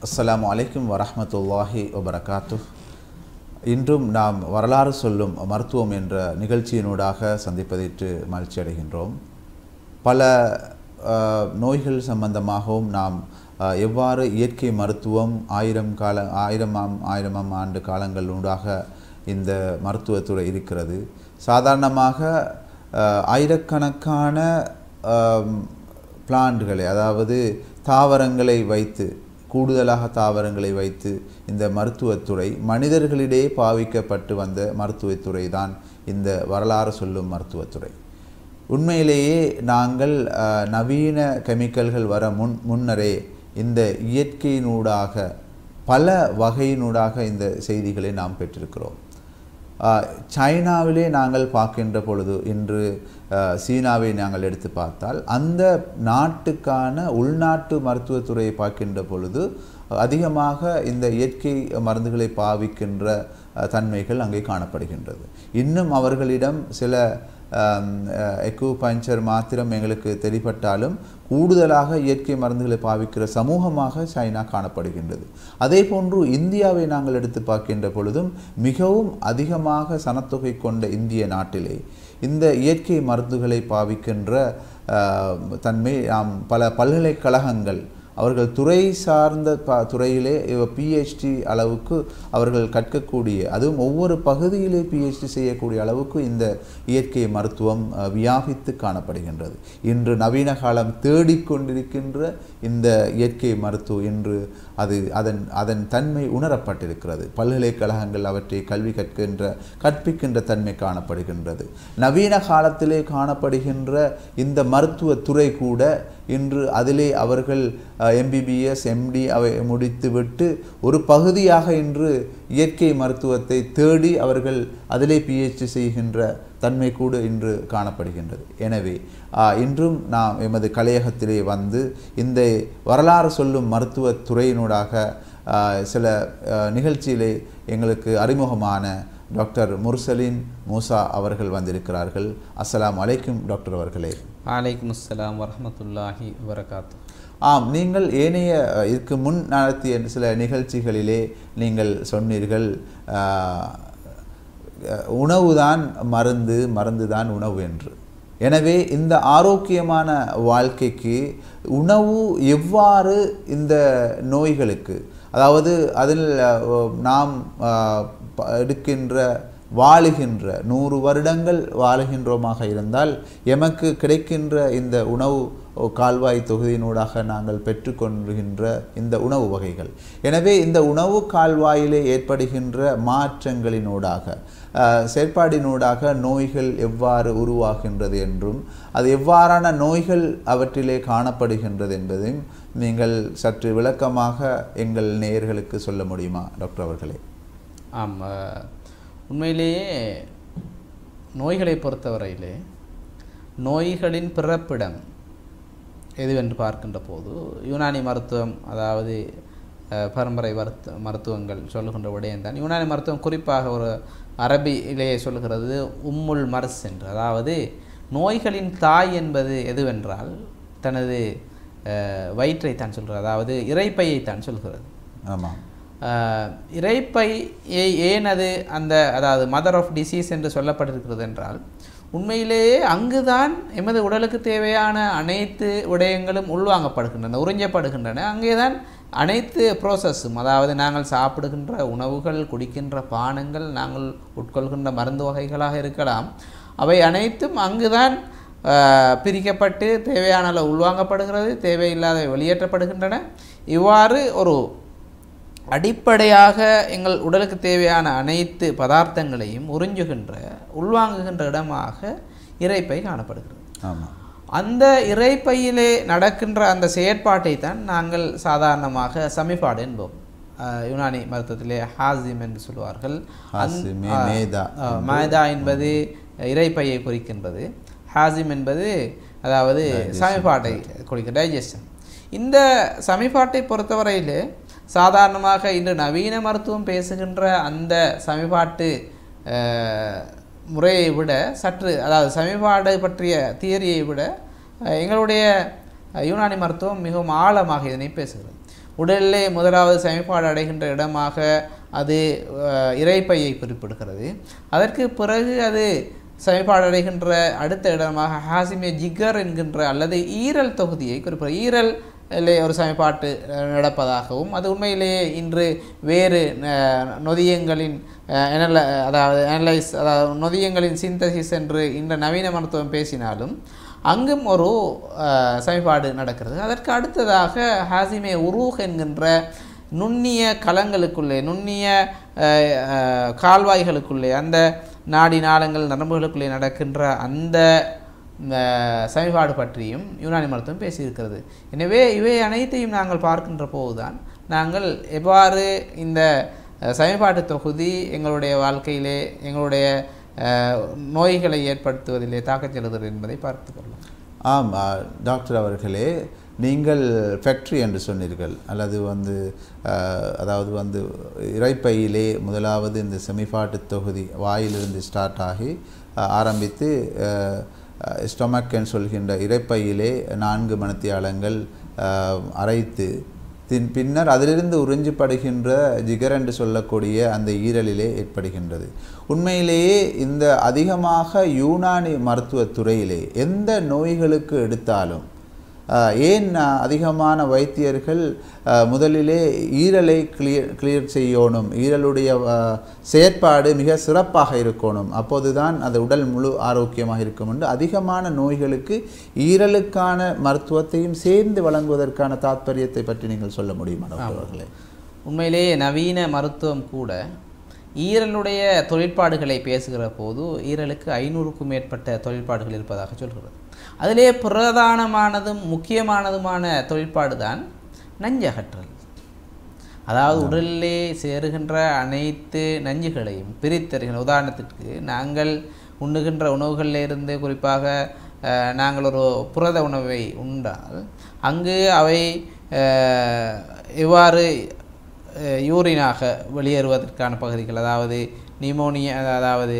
அஸ்ஸலாமு அலைக்கும் வரஹ்மத்துல்லாஹி வபரகாத்து இன்றும் நாம் வரலாறு சொல்லும் மருத்துவம் என்ற நிகழ்ச்சியினூடாக சந்திப்பதிட்டு மகிழ்ச்சி அடைகின்றோம் பல அஹ், நோய்கள் சம்பந்தமாகவும் நாம் அஹ், எவ்வாறு இயற்கை மருத்துவம் ஆயிரம் கால ஆயிரமாம் ஆயிரமாம் ஆண்டு காலங்களூடாக இந்த மருத்துவத்துறை இருக்கிறது சாதாரணமாக அஹ், ஆயிரக்கணக்கான ஆம், பிளான்ட்களை அதாவது தாவரங்களை வைத்து கூடுதலாக தாவரங்களை வைத்து இந்த மருத்துவத்துறை மனிதர்களிடையே பாவிக்கப்பட்டு வந்த மருத்துவத்துறை தான் இந்த வரலாறு சொல்லும் மருத்துவத்துறை உண்மையிலேயே நாங்கள் அஹ், நவீன கெமிக்கல்கள் வர முன் முன்னரே இந்த இயற்கையினூடாக பல வகையினூடாக இந்த செய்திகளை நாம் பெற்றிருக்கிறோம் ஆஹ் சைனாவிலே நாங்கள் பார்க்கின்ற பொழுது இன்று ஆஹ் சீனாவை நாங்கள் எடுத்து பார்த்தால் அந்த நாட்டுக்கான உள்நாட்டு மருத்துவத்துறையை பார்க்கின்ற பொழுது அதிகமாக இந்த இயற்கை மருந்துகளை பாவிக்கின்ற ஆஹ் தன்மைகள் அங்கே காணப்படுகின்றது இன்னும் அவர்களிடம் சில எக்குபஞ்சர் மாத்திரம் எங்களுக்கு தெரிப்பட்டாலும் கூடுதலாக இயற்கை மருந்துகளை பாவிக்கிற சமூகமாக சைனா காணப்படுகின்றது அதே போன்று இந்தியாவை நாங்கள் எடுத்து பார்க்கின்ற பொழுதும் மிகவும் அதிகமாக சனத்தொகை கொண்ட இந்திய நாட்டிலே இந்த இயற்கை மருந்துகளை பாவிக்கின்ற அஹ், தன்மை நாம் பல பல்கலைக்கழகங்கள் அவர்கள் துறை சார்ந்த ப துறையிலே பிஹெச்டி அளவுக்கு அவர்கள் கற்கக்கூடிய அதுவும் ஒவ்வொரு பகுதியிலே பிஹெச்டி செய்யக்கூடிய அளவுக்கு இந்த இயற்கை மருத்துவம் அஹ், வியாபித்து காணப்படுகின்றது இன்று நவீன காலம் தேடிக்கொண்டிருக்கின்ற இந்த இயற்கை மருத்துவம் இன்று அது அதன் அதன் தன்மை உணரப்பட்டிருக்கிறது பல்கலைக்கழகங்கள் அவற்றை கல்வி கற்கின்ற கற்பிக்கின்ற தன்மை காணப்படுகின்றது நவீன காலத்திலே காணப்படுகின்ற இந்த மருத்துவ துறை கூட இன்று அதிலே அவர்கள் எம்பிபிஎஸ் எம்டி அவை முடித்துவிட்டு ஒரு பகுதியாக இன்று இயற்கை மருத்துவத்தை தேடி அவர்கள் அதிலே பிஹெச்டி செய்கின்ற தன்மை கூட இன்று காணப்படுகின்றது எனவே ஆஹ், இன்றும் நாம் எமது கலையகத்திலே வந்து இந்த வரலாறு சொல்லும் மருத்துவ துறையினூடாக ஆஹ், சில ஆஹ், நிகழ்ச்சியிலே எங்களுக்கு அறிமுகமான டாக்டர் முர்சலின் மூசா அவர்கள் வந்திருக்கிறார்கள் அஸ்ஸலாமு அலைக்கும் டாக்டர் அவர்களே வலைக்கும் அஸ்ஸலாம் வரஹ்மத்துல்லாஹி வரகாத்து ஆம் நீங்கள் ஏனைய அஹ், இதற்கு முன் நடத்திய சில நிகழ்ச்சிகளிலே நீங்கள் சொன்னீர்கள் ஆஹ், அஹ், உணவுதான் மருந்து மருந்துதான் உணவு என்று எனவே இந்த ஆரோக்கியமான வாழ்க்கைக்கு உணவு எவ்வாறு இந்த நோய்களுக்கு அதாவது அதில் அஹ், நாம் அஹ், ப- எடுக்கின்ற வாழுகின்ற நூறு வருடங்கள் வாழுகின்றோமாக இருந்தால் எமக்கு கிடைக்கின்ற இந்த உணவு கால்வாய் தொகுதியினூடாக நாங்கள் பெற்றுக்கொள்கின்ற இந்த உணவு வகைகள் எனவே இந்த உணவு கால்வாயிலே ஏற்படுகின்ற மாற்றங்களினூடாக அஹ், செயற்பாடினூடாக நோய்கள் எவ்வாறு உருவாகின்றது என்றும் அது எவ்வாறான நோய்கள் அவற்றிலே காணப்படுகின்றது என்பதையும் நீங்கள் சற்று விளக்கமாக எங்கள் நேயர்களுக்கு சொல்ல முடியுமா டாக்டர் அவர்களே ஆம் அஹ், உண்மையிலேயே நோய்களை பொறுத்தவரையிலே நோய்களின் பிறப்பிடம் எதுவென்று பார்க்கின்ற போது யுனானி மருத்துவம் அதாவது அஹ், பரம்பரை மருத்துவ மருத்துவங்கள் சொல்லுகின்ற விடயம்தான் யுனானி மருத்துவம் குறிப்பாக ஒரு அரபியிலேயே சொல்லுகிறது உம்முல் மர்ஸ் என்று அதாவது நோய்களின் தாய் என்பது எதுவென்றால் தனது அஹ், வயிற்றை தான் சொல்கிறது அதாவது இறைப்பையை தான் சொல்கிறது ஆமாம் ஆஹ் இரைப்பை ஏ- ஏன் அது அந்த அதாவது மதர் ஆஃப் டிசீஸ் என்று சொல்லப்பட்டிருக்கிறது என்றால் உண்மையிலேயே அங்குதான் எமது உடலுக்கு தேவையான அனைத்து விடயங்களும் உள்வாங்கப்படுகின்றன உறிஞ்சப்படுகின்றன அங்கேதான் அனைத்து ப்ரோசஸும் அதாவது நாங்கள் சாப்பிடுகின்ற உணவுகள் குடிக்கின்ற பானங்கள் நாங்கள் உட்கொள்கின்ற மருந்து வகைகளாக இருக்கலாம் அவை அனைத்தும் அங்குதான் ஆஹ், பிரிக்கப்பட்டு தேவையான அளவு உள்வாங்கப்படுகிறது தேவையில்லாத வெளியேற்றப்படுகின்றன இவ்வாறு ஒரு அடிப்படையாக எங்கள் உடலுக்கு தேவையான அனைத்து பதார்த்தங்களையும் உறிஞ்சுகின்ற உள்வாங்குகின்ற இடமாக இரைப்பை காணப்படுகிறது ஆமாம் அந்த இரைப்பையிலே நடக்கின்ற அந்த செயற்பாட்டை தான் நாங்கள் சாதாரணமாக சமிபாடு என்போம் அஹ் யுனானி மருத்துவத்திலே ஹாசிம் என்று சொல்வார்கள் ஹாசிம், மே- மேதா அஹ் மேதா என்பது இரைப்பையை குறிக்கின்றது ஹாசிம் என்பது அதாவது சமிபாட்டை குறிக்க டைஜஷன் இந்த சமிபாட்டை பொறுத்தவரையில் சாதாரணமாக இன்று நவீன மருத்துவம் பேசுகின்ற அந்த சமிபாட்டு அஹ், முறையை விட சற்று அதாவது சமிபாடு பற்றிய தியரியை விட அஹ், எங்களுடைய அஹ், யுனானி மருத்துவம் மிகவும் ஆழமாக இதனை பேசுகிறது உடலிலே முதலாவது சமன்பாடு அடைகின்ற இடமாக அது அஹ், இரைப்பையை குறிப்பிடுகிறது அதற்கு பிறகு அது சமன்பாடு அடைகின்ற அடுத்த இடமாக ஹாசிமே ஜிகர் என்கின்ற அல்லது ஈரல் தொகுதியை குறிப்பிட ஈரல் லே ஒரு சமன்பாட்டு அஹ், நடப்பதாகவும் அது உண்மையிலேயே இன்று வேறு அஹ், நொதியங்களின் அஹ், எனல அதாவது அனலைஸ் அதாவது நொதியங்களின் சிந்தசிஸ் என்று இந்த நவீன மருத்துவம் பேசினாலும் அங்கும் ஒரு அஹ், சமன்பாடு நடக்கிறது அதற்கு அடுத்ததாக ஹாசிமே உரூஹ் என்கின்ற நுண்ணிய களங்களுக்குள்ளே நுண்ணிய அஹ், அஹ், கால்வாய்களுக்குள்ளே அந்த நாடி நாளங்கள் நரம்புகளுக்குள்ளே நடக்கின்ற அந்த அஹ், சமன்பாடு பற்றியும் யுனானி மருத்துவம் பேசியிருக்கிறது எனவே இவை அனைத்தையும் நாங்கள் பார்க்கின்ற போதுதான் நாங்கள் எவ்வாறு இந்த அஹ், சமன்பாட்டு தொகுதி எங்களுடைய வாழ்க்கையிலே எங்களுடைய அஹ், நோய்களை ஏற்படுத்துவதிலே தாக்கச் செலுத்துகிறது என்பதை பார்த்து கொள்ளலாம் ஆம் ஆ, டாக்டர் அவர்களே நீங்கள் ஃபேக்ட்ரி என்று சொன்னீர்கள் அல்லது வந்து ஆ, அதாவது வந்து இறைப்பையிலே முதலாவது இந்த செமிஃபாட்டு தொகுதி வாயிலிருந்து ஸ்டார்ட் ஆகி ஆ, ஆரம்பித்து ஸ்டொமக் என்று சொல்கின்ற இறைப்பையிலே நான்கு மணித்தியாலங்கள் ஆ, அரைத்து தின் பின்னர் அதிலிருந்து உறிஞ்சப்படுகின்ற ஜிகர் என்று சொல்லக்கூடிய அந்த ஈரலிலே ஏற்படுகின்றது உண்மையிலேயே இந்த அதிகமாக யூனானி மருத்துவத் துறையிலே எந்த நோய்களுக்கு எடுத்தாலும் ஆஹ், ஏன் ஆஹ், அதிகமான வைத்தியர்கள் ஆஹ், முதலிலே ஈரலை கிளியர் கிளியர் செய்யணும் ஈரலுடைய ஆஹ், செயற்பாடு மிக சிறப்பாக இருக்கணும் அப்போதுதான் அது உடல் முழு ஆரோக்கியமாக இருக்கும் என்று அதிகமான நோய்களுக்கு ஈரலுக்கான மருத்துவத்தையும் சேர்ந்து வழங்குவதற்கான தாத்பரியத்தை பற்றி நீங்கள் சொல்ல முடியுமா டாக்டர் அவர்களே உண்மையிலேயே நவீன மருத்துவம் கூட ஈரலுடைய தொழிற்பாடுகளை பேசுகிற போது ஈரலுக்கு ஐநூறுக்கும் மேற்பட்ட தொழிற்பாடுகள் இருப்பதாக சொல்கிறது அதிலே பிரதானமானதும் முக்கியமானதுமான தொழிற்பாடு தான் நஞ்சகற்றல் அதாவது உடலிலே சேருகின்ற அனைத்து நஞ்சுகளையும் பிரித்தருகின்ற உதாரணத்திற்கு நாங்கள் உண்ணுகின்ற உணவுகளில் இருந்து குறிப்பாக அஹ், நாங்கள் ஒரு புரத உணவை உண்டால் அங்கு அவை அஹ், எவ்வாறு அஹ், யூரினாக வெளியேறுவதற்கான பகுதிகள் அதாவது நிமோனியா அதாவது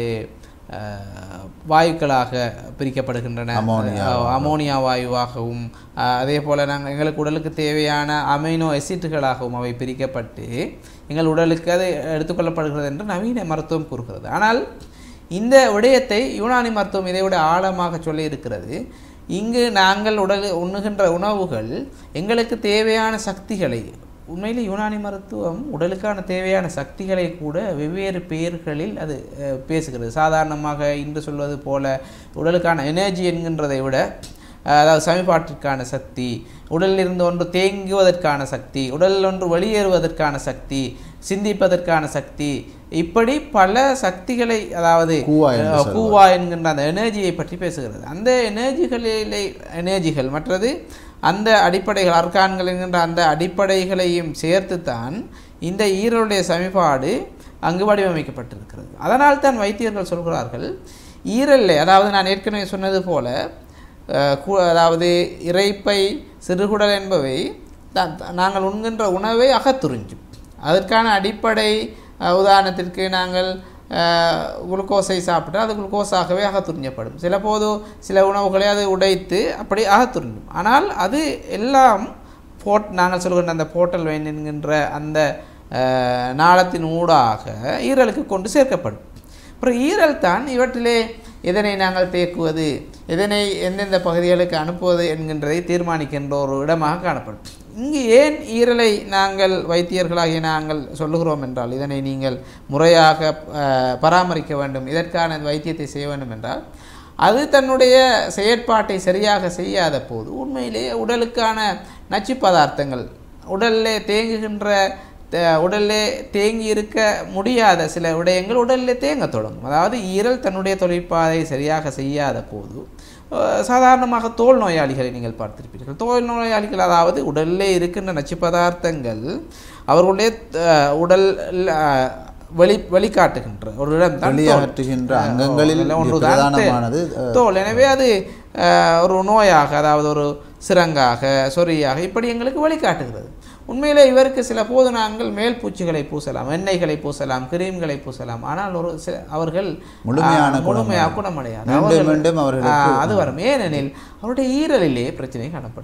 அஹ், வாயுக்களாக பிரிக்கப்படுகின்றன அமோனியா. அஹ், அமோனியா வாயுவாகவும் அஹ், அதே போல் நாங்கள் எங்களுக்கு உடலுக்கு தேவையான அமைனோ எசிட்டுகளாகவும் அவை பிரிக்கப்பட்டு எங்கள் உடலுக்கு அது எடுத்துக்கொள்ளப்படுகிறது என்று நவீன மருத்துவம் கூறுகிறது ஆனால் இந்த விடயத்தை யூனானி மருத்துவம் இதை விட ஆழமாக சொல்லி இருக்கிறது இங்கு நாங்கள் உடல் உண்ணுகின்ற உணவுகள் எங்களுக்கு தேவையான சக்திகளை உண்மையில் யூனானி மருத்துவம் உடலுக்கான தேவையான சக்திகளை கூட வெவ்வேறு பெயர்களில் அது அஹ், பேசுகிறது சாதாரணமாக இன்று சொல்வது போல உடலுக்கான எனர்ஜி என்கின்றதை விட அஹ், அதாவது சமீபாட்டிற்கான சக்தி உடலில் இருந்து ஒன்று தேங்குவதற்கான சக்தி உடலில் ஒன்று வெளியேறுவதற்கான சக்தி சிந்திப்பதற்கான சக்தி இப்படி பல சக்திகளை அதாவது கூவா என்று அஹ், கூவா என்கின்ற அந்த எனர்ஜியை பற்றி பேசுகிறது அந்த எனர்ஜிகளிலே எனர்ஜிகள் மற்றது அந்த அடிப்படைகள் அர்கான்கள் என்கின்ற அந்த அடிப்படைகளையும் சேர்த்துத்தான் இந்த ஈரலுடைய சமிபாடு அங்கு வடிவமைக்கப்பட்டிருக்கிறது அதனால் தான் வைத்தியர்கள் சொல்கிறார்கள் ஈரல்ல அதாவது நான் ஏற்கனவே சொன்னது போல அஹ், கு- அதாவது இறைப்பை சிறுகுடல் என்பவை தான் நாங்கள் உண்கின்ற உணவை அகத்துறிஞ்சும் அதற்கான அடிப்படை அஹ், உதாரணத்திற்கு நாங்கள் அஹ், குளுக்கோஸை சாப்பிட்டால் அது குளுக்கோஸாகவே அகத்துறிஞ்சப்படும் சில போது சில உணவுகளை அது உடைத்து அப்படி அகத்துறிஞ்சும் ஆனால் அது எல்லாம் போட் நாங்கள் சொல்கின்ற அந்த போர்ட்டல் வெயின் என்கின்ற அந்த அஹ், நாளத்தின் ஊடாக ஈரலுக்கு கொண்டு சேர்க்கப்படும் அப்புறம் ஈரல் தான் இவற்றிலே எதனை நாங்கள் தேக்குவது எதனை எந்தெந்த பகுதிகளுக்கு அனுப்புவது என்கின்றதை தீர்மானிக்கின்ற ஒரு இடமாக காணப்படும் இங்கு ஏன் ஈரலை நாங்கள் வைத்தியர்களாகிய நாங்கள் சொல்லுகிறோம் என்றால் இதனை நீங்கள் முறையாக அஹ், பராமரிக்க வேண்டும் இதற்கான வைத்தியத்தை செய்ய வேண்டும் என்றால் அது தன்னுடைய செயற்பாட்டை சரியாக செய்யாத போது உண்மையிலேயே உடலுக்கான நச்சு பதார்த்தங்கள் உடலிலே தேங்குகின்ற த- உடல்லே தேங்கி இருக்க முடியாத சில விடயங்கள் உடலில் தேங்க தொடங்கும் அதாவது ஈரல் தன்னுடைய தொழிற்பாதை சரியாக செய்யாத போது அஹ், சாதாரணமாக தோல் நோயாளிகளை நீங்கள் பார்த்திருப்பீர்கள் தோல் நோயாளிகள் அதாவது உடலிலே இருக்கின்ற நச்சு பதார்த்தங்கள் அவர்களுடைய அஹ், உடல் அஹ், வெளி வெளிக்காட்டுகின்ற ஒரு இடம் தான் வெளியகற்றுகின்ற அங்கங்களில் ஒன்றுதான் பிரதானமானது தோல் எனவே அது அஹ், ஒரு நோயாக அதாவது ஒரு சிரங்காக சொறியாக இப்படி எங்களுக்கு வழிகாட்டுகிறது உண்மையிலே இவருக்கு சில போது நாங்கள் மேல் பூச்சிகளை பூசலாம் எண்ணெய்களை பூசலாம் கிரீம்களை பூசலாம் ஆனால் ஒரு சில அவர்கள் முழுமையான அஹ், முழுமையாக குணமடையாது மீண்டும் அவர்கள், மீண்டும் அவர்களுக்கு அஹ், அது வரும் ஏனெனில் அவருடைய ஈரலிலே பிரச்சனை காணப்படுகிறது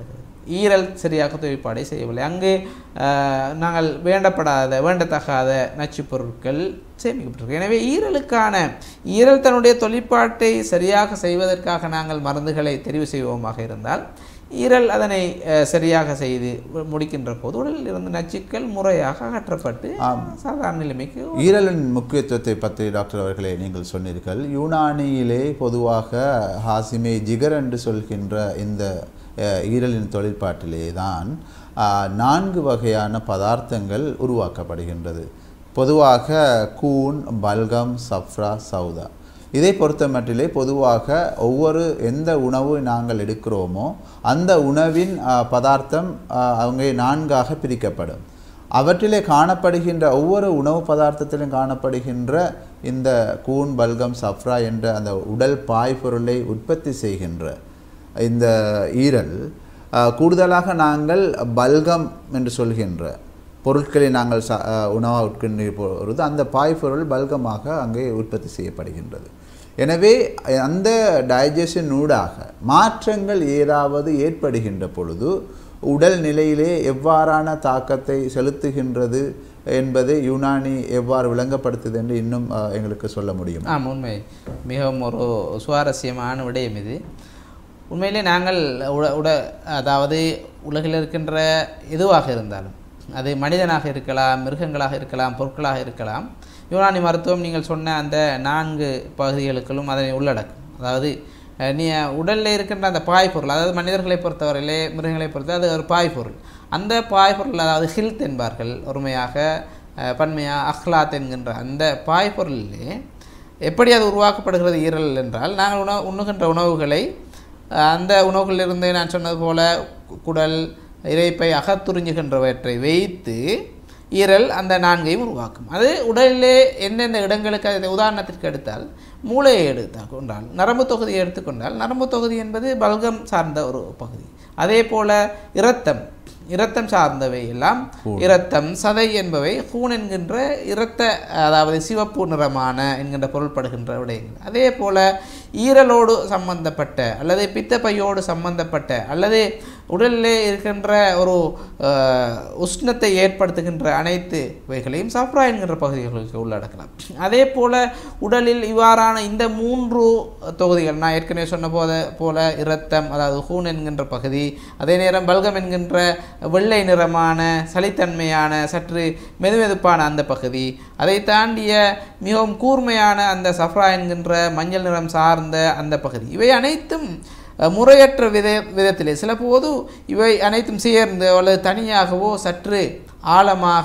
ஈரல் சரியாக தொழிற்பாடை செய்யவில்லை அங்கு அஹ், நாங்கள் வேண்டப்படாத வேண்டத்தகாத நச்சுப் பொருட்கள் சேமிக்கப்பட்டிருக்கு எனவே ஈரலுக்கான ஈரல் தன்னுடைய தொழிற்பாட்டை சரியாக செய்வதற்காக நாங்கள் மருந்துகளை தெரிவு செய்வோமாக இருந்தால் ஈரல் அதனை அஹ், சரியாக செய்து முடிக்கின்ற போது உடலில் இருந்த நச்சுக்கள் முறையாக அகற்றப்பட்டு சாதாரண நிலைமைக்கு ஈரலின் முக்கியத்துவத்தை பற்றி டாக்டர் அவர்களே நீங்கள் சொன்னீர்கள் யூனானியிலே பொதுவாக ஹாசிமே ஜிகர் என்று சொல்கின்ற இந்த அஹ், ஈரலின் தொழிற்பாட்டிலே தான் அஹ், நான்கு வகையான பதார்த்தங்கள் உருவாக்கப்படுகின்றது பொதுவாக கூன் பல்கம் சஃப்ரா சௌதா இதை பொறுத்த மட்டிலே பொதுவாக ஒவ்வொரு எந்த உணவு நாங்கள் எடுக்கிறோமோ அந்த உணவின் அஹ், பதார்த்தம் அஹ், அங்கே நான்காக பிரிக்கப்படும் அவற்றிலே காணப்படுகின்ற ஒவ்வொரு உணவு பதார்த்தத்திலும் காணப்படுகின்ற இந்த கூன் பல்கம் சஃப்ரா என்ற அந்த உடல் பாய்பொருளை உற்பத்தி செய்கின்ற இந்த ஈரல் அஹ், கூடுதலாக நாங்கள் பல்கம் என்று சொல்கின்ற பொருட்களை நாங்கள் ச அஹ், உணவாக உட்கின்ற பொழுது அந்த பாய்பொருள் பல்கமாக அங்கே உற்பத்தி செய்யப்படுகின்றது எனவே அந்த டைஜஷன் ஊடாக மாற்றங்கள் ஏதாவது ஏற்படுகின்ற பொழுது உடல் நிலையிலே எவ்வாறான தாக்கத்தை செலுத்துகின்றது என்பதை யுனானி எவ்வாறு விளங்கப்படுத்துது என்று இன்னும் அஹ், எங்களுக்கு சொல்ல முடியும் ஆம் உண்மை மிகவும் ஒரு சுவாரஸ்யமான விடயம் இது உண்மையிலே நாங்கள் உட உட அதாவது உலகில் இருக்கின்ற எதுவாக இருந்தாலும் அது மனிதனாக இருக்கலாம் மிருகங்களாக இருக்கலாம் பொருட்களாக இருக்கலாம் யுனானி மருத்துவம் நீங்கள் சொன்ன அந்த நான்கு பகுதிகளுக்களும் அதனை உள்ளடக்கும் அதாவது அஹ், நீ உடலில் இருக்கின்ற அந்த பாய்பொருள் அதாவது மனிதர்களை பொறுத்தவரையிலே மிருகங்களை பொறுத்த அது ஒரு பாய்பொருள் அந்த பாய்பொருள் அதாவது ஹில்த் என்பார்கள் ஒருமையாக அஹ், பன்மையாக அஹ்லாத் என்கின்ற அந்த பாய்பொருளிலே எப்படி அது உருவாக்கப்படுகிறது ஈரல் என்றால் நாங்கள் உணவு உண்ணுகின்ற உணவுகளை அஹ், அந்த உணவுகளிலிருந்து நான் சொன்னது போல கு- குடல் இறைப்பை அகத்துறிஞ்சுகின்றவற்றை வைத்து ஈரல் அந்த நான்கையும் உருவாக்கும் அது உடலிலே எந்தெந்த இடங்களுக்கு அதை உதாரணத்திற்கு எடுத்தால் மூளையை எடுத்தால் கொண்டால் நரம்பு தொகுதியை எடுத்துக்கொண்டால் நரம்பு தொகுதி என்பது பல்கம் சார்ந்த ஒரு பகுதி அதே போல இரத்தம் இரத்தம் சார்ந்தவை எல்லாம் இரத்தம் சதை என்பவை கூன் என்கின்ற இரத்த அதாவது சிவப்பு நிறமான என்கின்ற பொருள்படுகின்ற விடயங்கள் அதே போல ஈரலோடு சம்பந்தப்பட்ட அல்லது பித்தப்பையோடு சம்பந்தப்பட்ட அல்லது உடலிலே இருக்கின்ற ஒரு அஹ், உஷ்ணத்தை ஏற்படுத்துகின்ற அனைத்து இவைகளையும் சஃப்ரா என்கின்ற பகுதிகளுக்கு உள்ளடக்கலாம் அதே போல உடலில் இவ்வாறான இந்த மூன்று தொகுதிகள் நான் ஏற்கனவே சொன்ன போத போல இரத்தம் அதாவது ஹூன் என்கின்ற பகுதி அதே நேரம் பல்கம் என்கின்ற வெள்ளை நிறமான சளித்தன்மையான சற்று மெதுமெதுப்பான அந்த பகுதி அதை தாண்டிய மிகவும் கூர்மையான அந்த சஃப்ரா என்கின்ற மஞ்சள் நிறம் சார்ந்த அந்த பகுதி இவை அனைத்தும் அஹ், முறையற்ற வித விதத்திலே சில போது இவை அனைத்தும் சேர்ந்து அல்லது தனியாகவோ சற்று ஆழமாக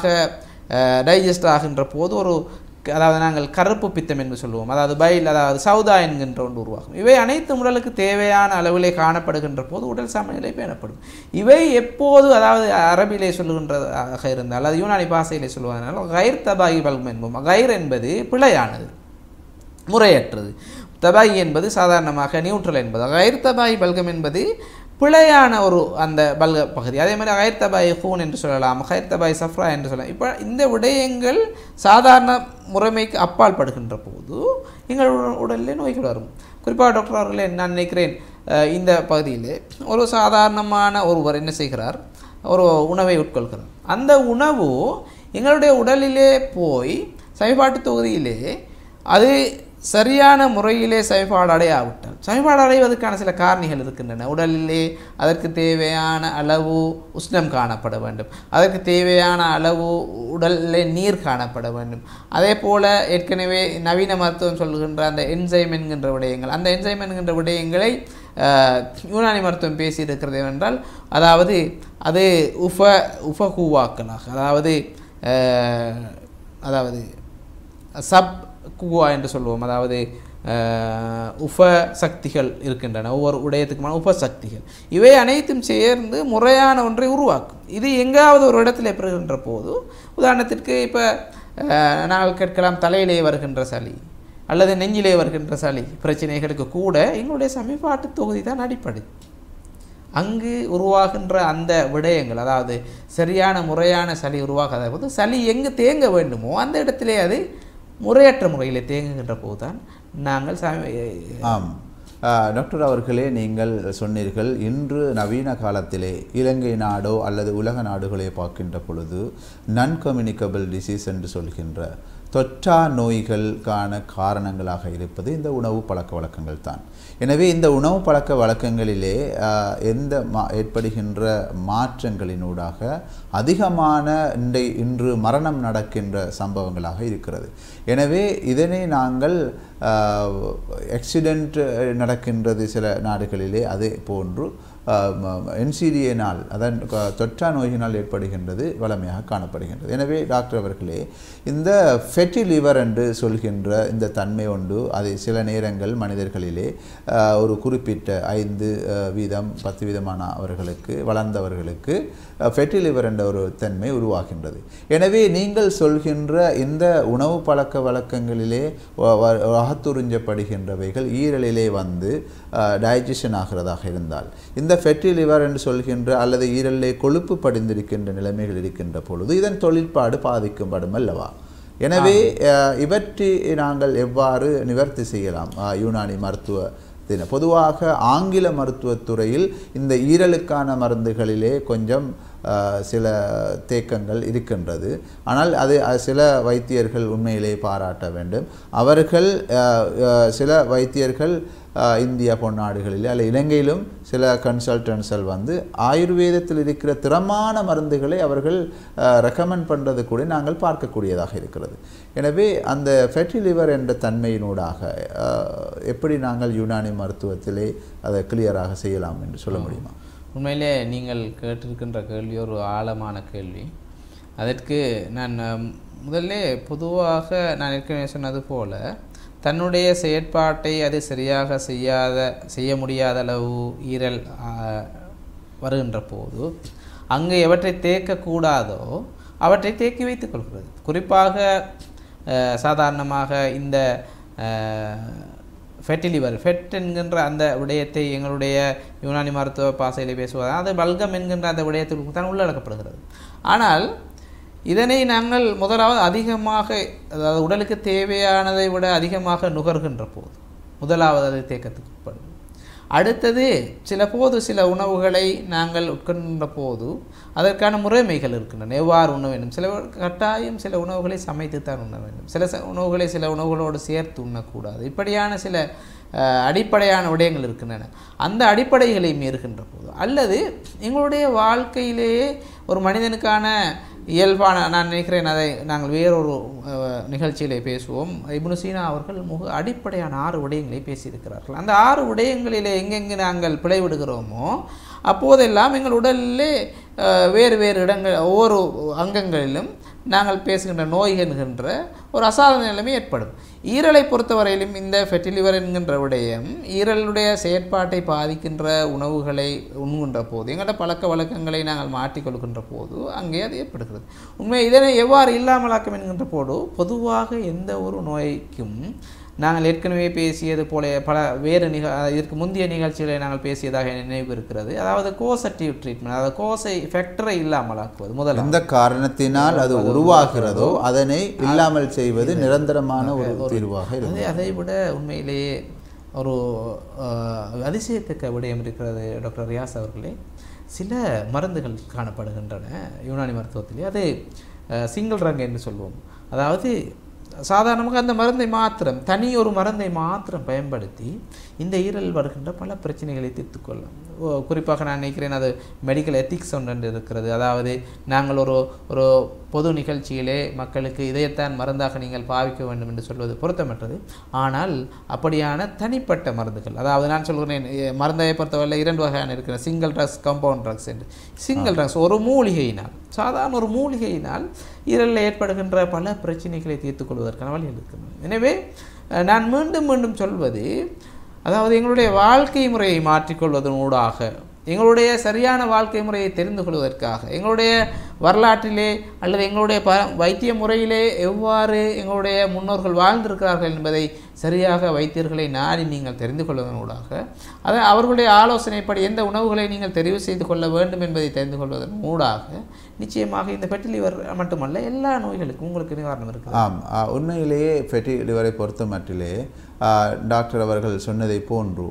டைஜஸ்ட் ஆகின்ற போது ஒரு அதாவது நாங்கள் கருப்பு பித்தம் என்று சொல்லுவோம் அதாவது பைல் அதாவது சௌதா என்கின்ற ஒன்று உருவாகும் இவை அனைத்து உடலுக்கு தேவையான அளவிலே காணப்படுகின்ற போது உடல் சமநிலை பேணப்படும் இவை எப்போது அதாவது அரபிலே சொல்லுகின்றதாக இருந்தால் அது யூனானி பாஷையிலே சொல்லுவதனால் கயிர் தபாகி பல்கம் என்போம் கயிர் என்பது பிழையானது முறையற்றது தபாகி என்பது சாதாரணமாக நியூட்ரல் என்பது கயிர் தபாகி பல்கம் என்பது பிழையான ஒரு அந்த பல்க பகுதி அதே மாதிரி கயிர் தபாய் ஹூன் என்று சொல்லலாம் கயிர் தபாய் சஃப்ரா என்று சொல்லலாம் இப்போ இந்த விடயங்கள் சாதாரண முறைமைக்கு அப்பால் படுகின்ற போது எங்கள் உட- உடலிலே நோய்கள் வரும் குறிப்பாக டாக்டர் அவர்களே நான் நினைக்கிறேன் அஹ், இந்த பகுதியில் ஒரு சாதாரணமான ஒருவர் என்ன செய்கிறார் ஒரு உணவை உட்கொள்கிறார் அந்த உணவு எங்களுடைய உடலிலே போய் சமீபாட்டு தொகுதியிலே அது சரியான முறையிலே செயல்பாடு அடையாவிட்டால் செயல்பாடு அடைவதற்கான சில காரணிகள் இருக்கின்றன உடலிலே அதற்கு தேவையான அளவு உஷ்ணம் காணப்பட வேண்டும் அதற்கு தேவையான அளவு உடலிலே நீர் காணப்பட வேண்டும் அதே போல ஏற்கனவே நவீன மருத்துவம் சொல்கின்ற அந்த என்சைம் என்கின்ற விடயங்கள் அந்த என்சைம் என்கின்ற விடயங்களை அஹ், யூனானி மருத்துவம் பேசியிருக்கிறது என்றால் அதாவது அது உஃப உஃபகூவாக்களாக அதாவது அஹ், அதாவது சப் குவா என்று சொல்லுவோம் அதாவது அஹ், உப சக்திகள் இருக்கின்றன ஒவ்வொரு உடையத்துக்குமான உப சக்திகள் இவை அனைத்தும் சேர்ந்து முறையான ஒன்றை உருவாக்கும் இது எங்காவது ஒரு இடத்துல பெறுகின்ற போது உதாரணத்திற்கு இப்போ நாங்கள் கேட்கலாம் தலையிலே வருகின்ற சளி அல்லது நெஞ்சிலே வருகின்ற சளி பிரச்சனைகளுக்கு கூட எங்களுடைய சமீபாட்டு தொகுதி தான் அடிப்படை அங்கு உருவாகின்ற அந்த விடயங்கள் அதாவது சரியான முறையான சளி உருவாகாத போது சளி எங்கு தேங்க வேண்டுமோ அந்த இடத்திலே அது முறையற்ற முறையில் தேங்குகின்ற போது தான் நாங்கள் சம- ஆம் ஆஹ், டாக்டர் அவர்களே நீங்கள் சொன்னீர்கள் இன்று நவீன காலத்திலே இலங்கை நாடோ அல்லது உலக நாடுகளை பார்க்கின்ற பொழுது நன் கம்யூனிகபிள் டிசீஸ் என்று சொல்கின்ற தொற்றா நோய்களுக்கான காரணங்களாக இருப்பது இந்த உணவு பழக்க வழக்கங்கள் தான் எனவே இந்த உணவு பழக்க வழக்கங்களிலே ஆஹ், எந்த மா ஏற்படுகின்ற மாற்றங்களினூடாக அதிகமான இன்றை இன்று மரணம் நடக்கின்ற சம்பவங்களாக இருக்கிறது எனவே இதனை நாங்கள் ஆக்சிடெண்ட் நடக்கின்றது சில நாடுகளிலே அதே போன்று என்சிடியினால் அதன் க- தொற்றா நோயினால் ஏற்படுகின்றது வளமையாக காணப்படுகின்றது எனவே டாக்டர் அவர்களே இந்த ஃபெட்டி லிவர் என்று சொல்கின்ற இந்த தன்மை உண்டு அதை சில நேரங்கள் மனிதர்களிலே ஆஹ், ஒரு குறிப்பிட்ட ஐந்து ஆஹ், வீதம் பத்து வீதமான அவர்களுக்கு வளர்ந்தவர்களுக்கு ஃபெட்டி லிவர் என்ற ஒரு தன்மை உருவாகின்றது எனவே நீங்கள் சொல்கின்ற இந்த உணவு பழக்க வழக்கங்களிலே வ- வ- அகத்துறிஞ்சப்படுகின்றவைகள் ஈரலிலே வந்து டைஜஷன் ஆகிறதாக இருந்தால் இந்த ஃபெட்டி லிவர் என்று சொல்கின்ற அல்லது ஈரலிலே கொழுப்பு படிந்திருக்கின்ற நிலைமைகள் இருக்கின்ற பொழுது இதன் தொழிற்பாடு பாதிக்கப்படும் அல்லவா எனவே அஹ், இவற்றை நாங்கள் எவ்வாறு நிவர்த்தி செய்யலாம் அஹ், யூனானி மருத்துவ தின பொதுவாக ஆங்கில மருத்துவத்துறையில் இந்த ஈரலுக்கான மருந்துகளிலே கொஞ்சம் அஹ், சில தேக்கங்கள் இருக்கின்றது ஆனால் அது அஹ், சில வைத்தியர்கள் உண்மையிலே பாராட்ட வேண்டும் அவர்கள் அஹ், அஹ், சில வைத்தியர்கள் அஹ், இந்தியா போன்ற நாடுகளில் அல்ல இலங்கையிலும் சில கன்சல்டன்ட்ஸ்கள் வந்து ஆயுர்வேதத்தில் இருக்கிற திறமான மருந்துகளை அவர்கள் ரெக்கமெண்ட் பண்ணுறது கூட நாங்கள் பார்க்கக்கூடியதாக இருக்கிறது எனவே அந்த ஃபெட்டி லிவர் என்ற தன்மையினூடாக அஹ், எப்படி நாங்கள் யுனானி மருத்துவத்திலே அதை கிளியராக செய்யலாம் என்று சொல்ல முடியுமா உண்மையிலே நீங்கள் கேட்டிருக்கின்ற கேள்வி ஒரு ஆழமான கேள்வி அதற்கு நான் அம், முதல்ல பொதுவாக நான் ஏற்கனவே சொன்னது போல தன்னுடைய செயற்பாட்டை அது சரியாக செய்யாத செய்ய முடியாத அளவு ஈரல் ஆ, வருகின்ற போது அங்கு எவற்றை தேக்கக்கூடாதோ அவற்றை தேக்கி வைத்துக் கொள்கிறது குறிப்பாக அஹ், சாதாரணமாக இந்த ஃபெட்டிலிவர் ஃபெட் என்கின்ற அந்த விடயத்தை எங்களுடைய யுனானி மருத்துவ பாசையில் பேசுவது அது பல்கம் என்கின்ற அந்த விடயத்திற்கு தான் உள்ளடக்கப்படுகிறது ஆனால் இதனை நாங்கள் முதலாவது அதிகமாக அதாவது உடலுக்கு தேவையானதை விட அதிகமாக நுகர்கின்ற போது முதலாவது அது தேக்கத்துக்கு உட்படும் அடுத்தது சில போது சில உணவுகளை நாங்கள் உட்கொண்ட போது அதற்கான முறைமைகள் இருக்கின்றன எவ்வாறு உண்ண வேண்டும் சில கட்டாயம் சில உணவுகளை சமைத்துத்தான் உண்ண வேண்டும் சில ச- உணவுகளை சில உணவுகளோடு சேர்த்து உண்ணக்கூடாது இப்படியான சில அஹ், அடிப்படையான விடயங்கள் இருக்கின்றன அந்த அடிப்படைகளை மீறுகின்ற போது அல்லது எங்களுடைய வாழ்க்கையிலேயே ஒரு மனிதனுக்கான இயல்பான நான் நினைக்கிறேன் அதை நாங்கள் வேறொரு அஹ், நிகழ்ச்சியிலே பேசுவோம் இப்னு சீனா அவர்கள் மிக அடிப்படையான ஆறு விடயங்களை பேசியிருக்கிறார்கள் அந்த ஆறு விடயங்களிலே எங்கெங்கு நாங்கள் பிழைவிடுகிறோமோ அப்போதெல்லாம் எங்கள் உடலிலே அஹ், வேறு வேறு இடங்கள் ஒவ்வொரு அங்கங்களிலும் நாங்கள் பேசுகின்ற நோய் என்கின்ற ஒரு அசாதாரண நிலைமை ஏற்படும் ஈரலை பொறுத்தவரையிலும் இந்த ஃபெட்டிலிவர் என்கின்ற விடயம் ஈரலுடைய செயற்பாட்டை பாதிக்கின்ற உணவுகளை உண்கின்ற போது எங்களோட பழக்க வழக்கங்களை நாங்கள் மாற்றிக்கொள்கின்ற போது அங்கே அது ஏற்படுகிறது உண்மை இதனை எவ்வாறு இல்லாமலாக்கும் என்கின்ற போது பொதுவாக எந்த ஒரு நோய்க்கும் நாங்கள் ஏற்கனவே பேசியது போல பல வேறு நிக இதற்கு முந்தைய நிகழ்ச்சிகளை நாங்கள் பேசியதாக நினைவு இருக்கிறது அதாவது கோசட்டிவ் ட்ரீட்மெண்ட் அதாவது கோசை ஃபேக்டரை இல்லாமலாக்குவது முதல்ல எந்த காரணத்தினால் அது உருவாகிறதோ அதனை இல்லாமல் செய்வது நிரந்தரமான ஒரு தீர்வாக இருக்கும் அது அதை விட உண்மையிலேயே ஒரு அஹ், அதிசயத்தக்க விடயம் இருக்கிறது டாக்டர் ரியாஸ் அவர்களே சில மருந்துகள் காணப்படுகின்றன யுனானி மருத்துவத்திலே அது சிங்கிள் ரங்க என்று சொல்வோம் அதாவது சாதாரணமாக அந்த மருந்தை மாத்திரம் தனி ஒரு மருந்தை மாத்திரம் பயன்படுத்தி இந்த ஈரல் வருகின்ற பல பிரச்சனைகளை தீர்த்துக் கொள்ளும் ஓ, குறிப்பாக நான் நினைக்கிறேன் அது மெடிக்கல் எத்திக்ஸ் ஒன்று இருக்கிறது அதாவது நாங்கள் ஒரு ஒரு பொது நிகழ்ச்சியிலே மக்களுக்கு இதைத்தான் மருந்தாக நீங்கள் பாவிக்க வேண்டும் என்று சொல்வது பொருத்தமற்றது ஆனால் அப்படியான தனிப்பட்ட மருந்துகள் அதாவது நான் சொல்கிறேன் எ, மருந்தை பொறுத்தவரை இரண்டு வகையான இருக்கிற சிங்கிள் ட்ரக்ஸ் கம்பவுண்ட் ட்ரக்ஸ் என்று சிங்கிள் ட்ரக்ஸ் ஒரு மூலிகையினால் சாதாரண ஒரு மூலிகையினால் ஈரலில் ஏற்படுகின்ற பல பிரச்சனைகளை தீர்த்துக் கொள்வதற்கான வழிகள் இருக்கிறது எனவே அஹ், நான் மீண்டும் மீண்டும் சொல்வது அதாவது எங்களுடைய வாழ்க்கை முறையை மாற்றிக்கொள்வதன் ஊடாக எங்களுடைய சரியான வாழ்க்கை முறையை தெரிந்து கொள்வதற்காக எங்களுடைய வரலாற்றிலே அல்லது எங்களுடைய ப வைத்திய முறையிலே எவ்வாறு எங்களுடைய முன்னோர்கள் வாழ்ந்திருக்கிறார்கள் என்பதை சரியாக வைத்தியர்களை நாடி நீங்கள் தெரிந்து கொள்வதன் ஊடாக அதை அவர்களுடைய ஆலோசனைப்படி எந்த உணவுகளை நீங்கள் தெரிவு செய்து கொள்ள வேண்டும் என்பதை தெரிந்து கொள்வதன் ஊடாக நிச்சயமாக இந்த ஃபெட்டிலிவர் மட்டுமல்ல எல்லா நோய்களுக்கும் உங்களுக்கு நிவாரணம் இருக்குது ஆம் ஆ, உண்மையிலேயே ஃபெட்டி லிவரை பொறுத்த மட்டிலே ஆ, டாக்டர் அவர்கள் சொன்னதை போன்று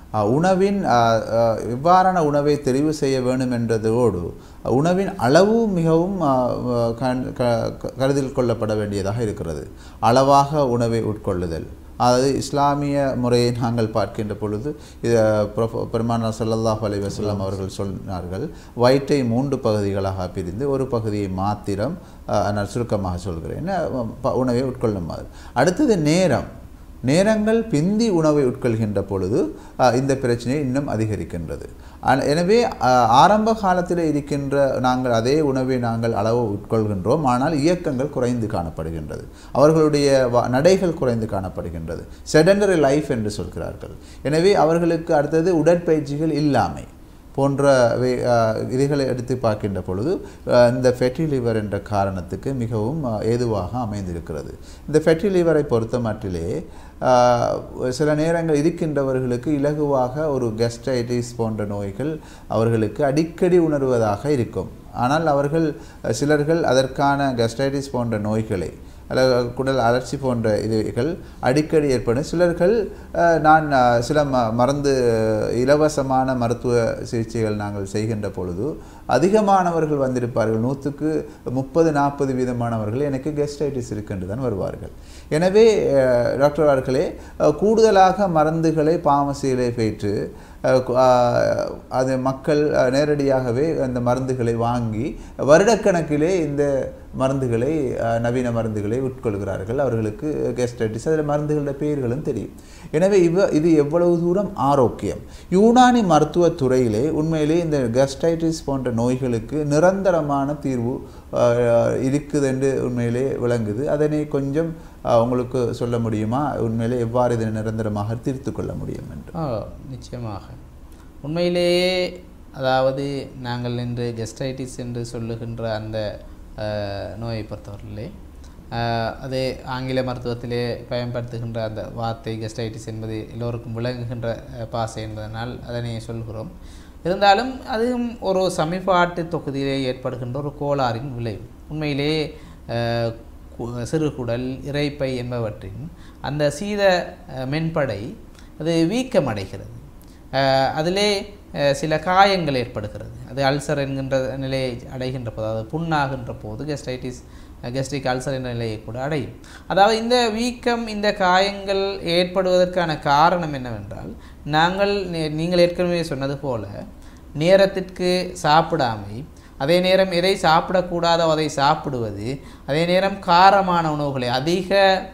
அஹ், உணவின் அஹ், அஹ், எவ்வாறான உணவை தெரிவு செய்ய வேண்டும் என்றதோடு உணவின் அளவு மிகவும் அஹ், அஹ், கண்- க- க- கருத்தில் கொள்ளப்பட வேண்டியதாக இருக்கிறது அளவாக உணவை உட்கொள்ளுதல் அதாவது இஸ்லாமிய முறையை நாங்கள் பார்க்கின்ற பொழுது இது ப்ரொஃப- பெருமானார் ஸல்லல்லாஹு அலைஹி வஸல்லம் அவர்கள் சொன்னார்கள் வயிற்றை மூன்று பகுதிகளாக பிரிந்து ஒரு பகுதியை மாத்திரம் அஹ், நான் சுருக்கமாக சொல்கிறேன் அஹ், ப- உணவை கொள்ளுமாறு அடுத்தது நேரம் நேரங்கள் பிந்தி உணவை உட்கொள்கின்ற பொழுது அஹ், இந்த பிரச்சனை இன்னும் அதிகரிக்கின்றது ஆன- எனவே அஹ், ஆரம்ப காலத்தில் இருக்கின்ற நாங்கள் அதே உணவை நாங்கள் அளவு உட்கொள்கின்றோம் ஆனால் இயக்கங்கள் குறைந்து காணப்படுகின்றது அவர்களுடைய வ- நடைகள் குறைந்து காணப்படுகின்றது செடண்டரி லைஃப் என்று சொல்கிறார்கள் எனவே அவர்களுக்கு அடுத்தது உடற்பயிற்சிகள் இல்லாமை போன்ற வே- அஹ், இதுகளை எடுத்து பார்க்கின்ற பொழுது அஹ், இந்த ஃபெட்டி லிவர் என்ற காரணத்துக்கு மிகவும் அஹ், ஏதுவாக அமைந்திருக்கிறது இந்த ஃபெட்டி லிவரை பொறுத்த மட்டிலே அஹ், சில நேரங்கள் இருக்கின்றவர்களுக்கு இலகுவாக ஒரு கெஸ்டைட்டிஸ் போன்ற நோய்கள் அவர்களுக்கு அடிக்கடி உணர்வதாக இருக்கும் ஆனால் அவர்கள் அஹ், சிலர்கள் அதற்கான கெஸ்டைட்டிஸ் போன்ற நோய்களை அல்லது குடல் அலர்ச்சி போன்ற இதுகள் அடிக்கடி ஏற்படும் சிலர்கள் அஹ், நான் அஹ், சில ம மருந்து இலவசமான மருத்துவ சிகிச்சைகள் நாங்கள் செய்கின்ற பொழுது அதிகமானவர்கள் வந்திருப்பார்கள் நூற்றுக்கு முப்பது நாற்பது வீதமானவர்கள் எனக்கு கெஸ்டைட்டிஸ் இருக்குன்று தான் வருவார்கள் எனவே அஹ், டாக்டர் அவர்களே அஹ், கூடுதலாக மருந்துகளை பாமசியிலே பெற்று அஹ், கு- அஹ், அது மக்கள் அஹ், நேரடியாகவே அந்த மருந்துகளை வாங்கி வருடக்கணக்கிலே இந்த மருந்துகளை அஹ், நவீன மருந்துகளை உட்கொள்கிறார்கள் அவர்களுக்கு கெஸ்டைட்டிஸ் அதில் மருந்துகளோட பெயர்களும் தெரியும் எனவே இவ இது எவ்வளவு தூரம் ஆரோக்கியம் யூனானி மருத்துவத் துறையிலே உண்மையிலே இந்த கெஸ்டைட்டிஸ் போன்ற நோய்களுக்கு நிரந்தரமான தீர்வு அஹ், இருக்குது என்று உண்மையிலே விளங்குது அதனை கொஞ்சம் அஹ், உங்களுக்கு சொல்ல முடியுமா உண்மையிலே எவ்வாறு இதனை நிரந்தரமாக தீர்த்து கொள்ள முடியும் என்று ஆ நிச்சயமாக உண்மையிலேயே அதாவது நாங்கள் இன்று கெஸ்டைட்டிஸ் என்று சொல்லுகின்ற அந்த அஹ், நோயை பொறுத்தவரையிலே அஹ், அது ஆங்கில மருத்துவத்திலே பயன்படுத்துகின்ற அந்த வார்த்தை கெஸ்டைட்டிஸ் என்பது எல்லோருக்கும் விளங்குகின்ற அஹ், பாசை என்பதனால் அதனை சொல்கிறோம் இருந்தாலும் அதுவும் ஒரு சமீபாட்டு தொகுதியிலே ஏற்படுகின்ற ஒரு கோளாறின் விளைவு உண்மையிலேயே அஹ், கு- சிறுகுடல் இரைப்பை என்பவற்றின் அந்த சீத அஹ், மென்படை அது வீக்கமடைகிறது அஹ், அதிலே அஹ், சில காயங்கள் ஏற்படுகிறது அது அல்சர் என்கின்ற நிலையை அடைகின்ற போது அதாவது புண்ணாகின்ற போது கெஸ்டைட்டிஸ் கெஸ்ட்ரிக் அல்சர் என்ற நிலையை கூட அடையும் அதாவது இந்த வீக்கம் இந்த காயங்கள் ஏற்படுவதற்கான காரணம் என்னவென்றால் நாங்கள் நே- நீங்கள் ஏற்கனவே சொன்னது போல நேரத்திற்கு சாப்பிடாமை அதே நேரம் எதை சாப்பிடக்கூடாதோ அதை சாப்பிடுவது அதே நேரம் காரமான உணவுகளை அதிக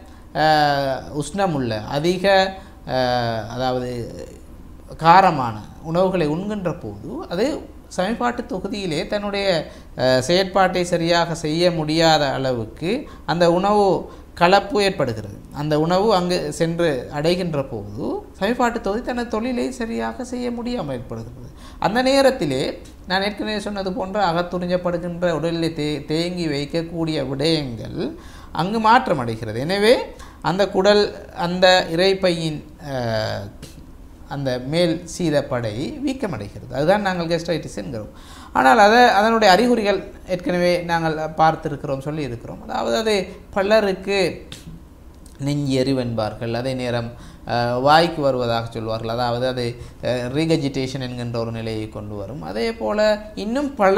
அஹ், உஷ்ணமுள்ள அதிக அஹ், அதாவது காரமான உணவுகளை உண்கின்ற போது அது சமீபாட்டு தொகுதியிலே தன்னுடைய அஹ், செயற்பாட்டை சரியாக செய்ய முடியாத அளவுக்கு அந்த உணவு கலப்பு ஏற்படுகிறது அந்த உணவு அங்கு சென்று அடைகின்ற போது சமீபாட்டு தொகுதி தனது தொழிலை சரியாக செய்ய முடியாமல் ஏற்படுகிறது அந்த நேரத்திலே நான் ஏற்கனவே சொன்னது போன்ற அகத்துறிஞ்சப்படுகின்ற உடலிலே தே தேங்கி வைக்கக்கூடிய விடயங்கள் அங்கு மாற்றம் அடைகிறது எனவே அந்த குடல் அந்த இறைப்பையின் அஹ், அந்த மேல் சீதப்படை வீக்கமடைகிறது அதுதான் நாங்கள் கெஸ்டைட்டிஸ் என்கிறோம் ஆனால் அதை அதனுடைய அறிகுறிகள் ஏற்கனவே நாங்கள் பார்த்திருக்கிறோம் சொல்லி இருக்கிறோம் அதாவது அது பலருக்கு நெஞ்செறிவு என்பார்கள் அதே நேரம் அஹ், வாய்க்கு வருவதாக சொல்வார்கள் அதாவது அது ரீகஜிடேஷன் என்கின்ற ஒரு நிலையை கொண்டு வரும் அதே போல் இன்னும் பல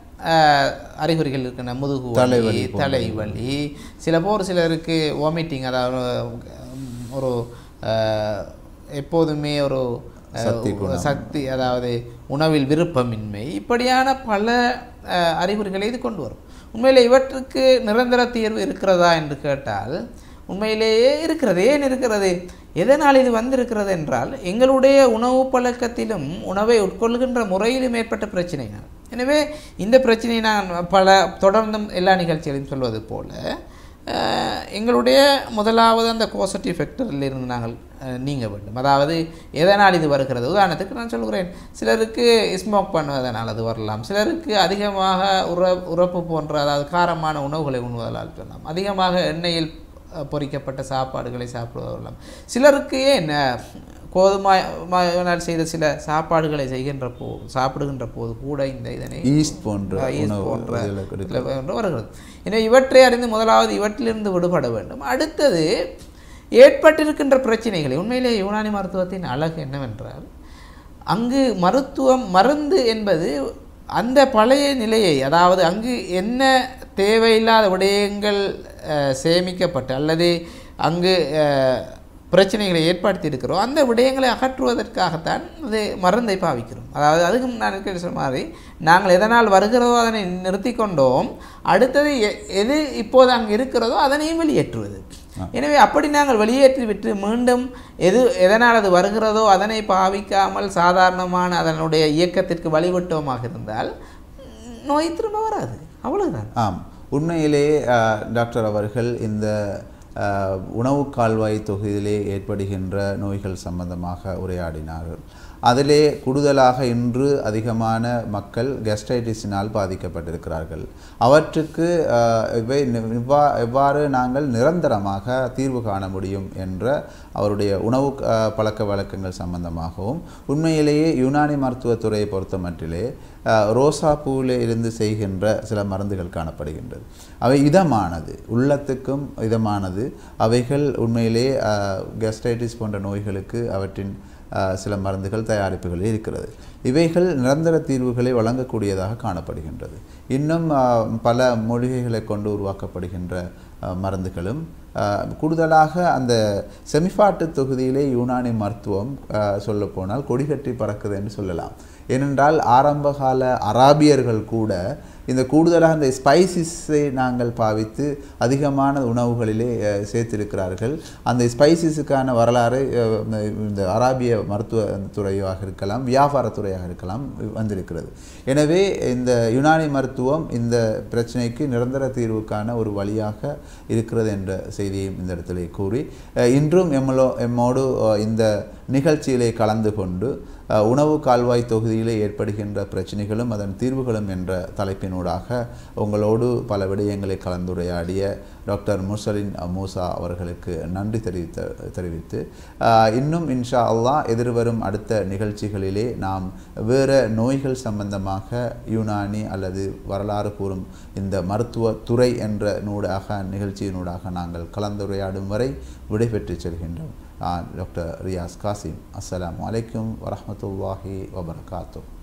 அஹ், அறிகுறிகள் இருக்கின்றன முதுகு வலி தலைவலி தலைவலி சில போர் சிலருக்கு வாமிட்டிங் அதாவது உம், ஒரு அஹ், எப்போதுமே ஒரு அஹ், சக்தி குணம். சக்தி அதாவது உணவில் விருப்பமின்மை இப்படியான பல அஹ், அறிகுறிகளை இது கொண்டு வரும் உண்மையில் இவற்றுக்கு நிரந்தர தீர்வு இருக்கிறதா என்று கேட்டால் உண்மையிலேயே இருக்கிறது ஏன் இருக்கிறது எதனால் இது வந்திருக்கிறது என்றால் எங்களுடைய உணவு பழக்கத்திலும் உணவை உட்கொள்கின்ற முறையிலும் ஏற்பட்ட பிரச்சனைகள் எனவே இந்த பிரச்சனையை நான் பல தொடர்ந்தும் எல்லா நிகழ்ச்சிகளையும் சொல்வது போல அஹ், எங்களுடைய முதலாவது அந்த கோசட்டிவ் ஃபேக்டரில் இருந்து நாங்கள் அஹ், நீங்க வேண்டும் அதாவது எதனால் இது வருகிறது உதாரணத்துக்கு நான் சொல்கிறேன் சிலருக்கு ஸ்மோக் பண்ணுவதனால் அது வரலாம் சிலருக்கு அதிகமாக உற உறப்பு போன்ற அதாவது காரமான உணவுகளை உண்ணுவதால் சொல்லலாம் அதிகமாக எண்ணெயில் அஹ், பொரிக்கப்பட்ட சாப்பாடுகளை சாப்பிடுவது வரலாம் சிலருக்கு ஏன் அஹ், கோதுமையினால் செய்த சில சாப்பாடுகளை செய்கின்ற போ சாப்பிடுகின்ற போது கூட இந்த இதனை ஈஸ்ட் போன்ற அஹ், ஈஸ்ட் உணவு போன்ற இதில் இருக்கு. இதில் போன்ற வருகிறது எனவே இவற்றை அறிந்து முதலாவது இவற்றிலிருந்து விடுபட வேண்டும் அடுத்தது ஏற்பட்டிருக்கின்ற பிரச்சனைகளை உண்மையிலே யுனானி மருத்துவத்தின் அழகு என்னவென்றால் அங்கு மருத்துவம் மருந்து என்பது அந்த பழைய நிலையை அதாவது அங்கு என்ன தேவையில்லாத விடயங்கள் அஹ், சேமிக்கப்பட்டு அல்லது அங்கு அஹ், பிரச்சனைகளை ஏற்படுத்தி இருக்கிறோம் அந்த விடயங்களை அகற்றுவதற்காகத்தான் அது மருந்தை பாவிக்கிறோம் அதாவது அதுக்கு நான் இருக்கிற சொன்ன மாதிரி நாங்கள் எதனால் வருகிறதோ அதனை நிறுத்தி கொண்டோம் அடுத்தது எ- எது இப்போது அங்கே இருக்கிறதோ அதனையும் வெளியேற்றுவது எனவே அப்படி நாங்கள் வெளியேற்றி விட்டு மீண்டும் எது எதனால் அது வருகிறதோ அதனை பாவிக்காமல் சாதாரணமான அதனுடைய இயக்கத்திற்கு வழிவிட்டோமாக இருந்தால் ம், நோய் திரும்ப வராது அவ்வளவுதான் ஆம் உண்மையிலேயே அஹ், டாக்டர் அவர்கள் இந்த அஹ், உணவு கால்வாய் தொகுதியிலே ஏற்படுகின்ற நோய்கள் சம்பந்தமாக உரையாடினார்கள் அதிலே கூடுதலாக இன்று அதிகமான மக்கள் கெஸ்டைட்டிஸினால் பாதிக்கப்பட்டிருக்கிறார்கள் அவற்றுக்கு அஹ், இவை இவ்வா- எவ்வாறு நாங்கள் நிரந்தரமாக தீர்வு காண முடியும் என்ற அவருடைய உணவு அஹ், பழக்க வழக்கங்கள் சம்பந்தமாகவும் உண்மையிலேயே யுனானி மருத்துவத்துறையை பொறுத்தமட்டிலே அஹ், ரோசா பூவிலே இருந்து செய்கின்ற சில மருந்துகள் காணப்படுகின்றது அவை இதமானது உள்ளத்துக்கும் இதமானது அவைகள் உண்மையிலே கெஸ்டைட்டிஸ் போன்ற நோய்களுக்கு அவற்றின் அஹ், சில மருந்துகள் தயாரிப்புகள் இருக்கிறது இவைகள் நிரந்தர தீர்வுகளை வழங்கக்கூடியதாக காணப்படுகின்றது இன்னும் அஹ், பல மூலிகைகளை கொண்டு உருவாக்கப்படுகின்ற அஹ், மருந்துகளும் அஹ், கூடுதலாக அந்த செமிஃபாட்டு தொகுதியிலே யூனானி மருத்துவம் சொல்லப்போனால் கொடிகட்டி பறக்குது என்று சொல்லலாம் ஏனென்றால் ஆரம்பகால அராபியர்கள் கூட இந்த கூடுதலாக இந்த ஸ்பைசிஸை நாங்கள் பாவித்து அதிகமான உணவுகளிலே அஹ், சேர்த்திருக்கிறார்கள் அந்த ஸ்பைசிஸுக்கான வரலாறு அஹ், இந்த அராபிய மருத்துவ துறையாக இருக்கலாம் வியாபாரத்துறையாக இருக்கலாம் வந்திருக்கிறது எனவே இந்த யுனானி மருத்துவம் இந்த பிரச்சனைக்கு நிரந்தர தீர்வுக்கான ஒரு வழியாக இருக்கிறது என்ற செய்தியையும் இந்த இடத்திலே கூறி அஹ், இன்றும் எம்மளோ எம்மோடு அஹ், இந்த நிகழ்ச்சியிலே கலந்து கொண்டு அஹ், உணவு கால்வாய் தொகுதியிலே ஏற்படுகின்ற பிரச்சனைகளும் அதன் தீர்வுகளும் என்ற தலைப்பினூடாக உங்களோடு பல விடயங்களை கலந்துரையாடிய டாக்டர் முர்சலின் மூசா அவர்களுக்கு நன்றி தெரிவித்த தெரிவித்து அஹ், இன்னும் இன்ஷா அல்லாஹ் எதிர்வரும் அடுத்த நிகழ்ச்சிகளிலே நாம் வேறு நோய்கள் சம்பந்தமாக யுனானி அல்லது வரலாறு கூறும் இந்த மருத்துவ துறை என்ற நூடாக நிகழ்ச்சியினூடாக நாங்கள் கலந்துரையாடும் வரை விடைபெற்று செல்கின்றோம் நான் டாக்டர் ரியாஸ் காசிம் அஸ்ஸலாமு அலைக்கும் வரஹ்மத்துல்லாஹி வபரகாத்துஹ்